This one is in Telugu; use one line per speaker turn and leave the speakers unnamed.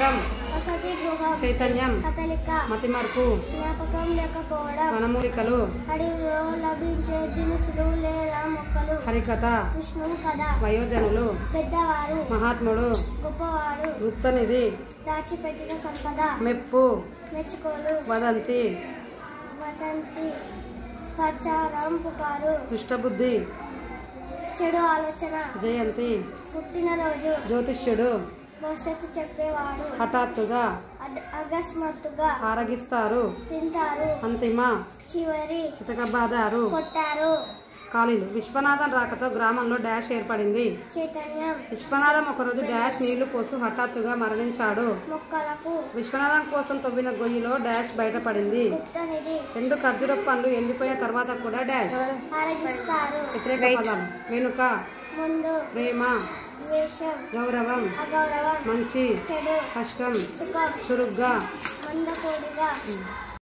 మందిరం
వసతి గృహం
చైతన్యం
కదలిక
మతిమరుపు
జ్ఞాపకం లేకపోవడం
వనమూలికలు
అడవిలో లభించే దినుసులు లేదా మొక్కలు
హరికథ
విష్ణువు కథ
వయోజనులు
పెద్దవారు
మహాత్ముడు
గొప్పవారు
వృత్తనిధి
దాచిపెట్టిన సంపద
మెప్పు
మెచ్చుకోలు
వదంతి
వదంతి ప్రచారం పుకారు
దుష్టబుద్ధి
చెడు ఆలోచన
జయంతి
పుట్టినరోజు
జ్యోతిష్యుడు
భవిష్యత్తు చెప్పేవాడు
హఠాత్తుగా
అద- అకస్మాత్తుగా
ఆరగిస్తారు
తింటారు
అంతిమ
చివరి
చితకబాదారు
కొట్టారు
ఖాళీలు విశ్వనాథన్ రాకతో గ్రామంలో డాష్ ఏర్పడింది
చైతన్యం
విశ్వనాథం ఒకరోజు డాష్ నీళ్లు పోసు హఠాత్తుగా మరణించాడు
మొక్కలకు
విశ్వనాథం కోసం తవ్విన గొయ్యిలో డాష్ బయటపడింది
గుప్తనిధి
రెండు ఖర్జూర పండ్లు ఎండిపోయిన తర్వాత కూడా డాష్
ఆరగిస్తారు
వ్యతిరేక పదం వెనుక
ముందు
ప్రేమ
ద్వేషం
గౌరవం
అగౌరవం
మంచి
చెడు
కష్టం
సుఖం
చురుగ్గా
మందకోడిగా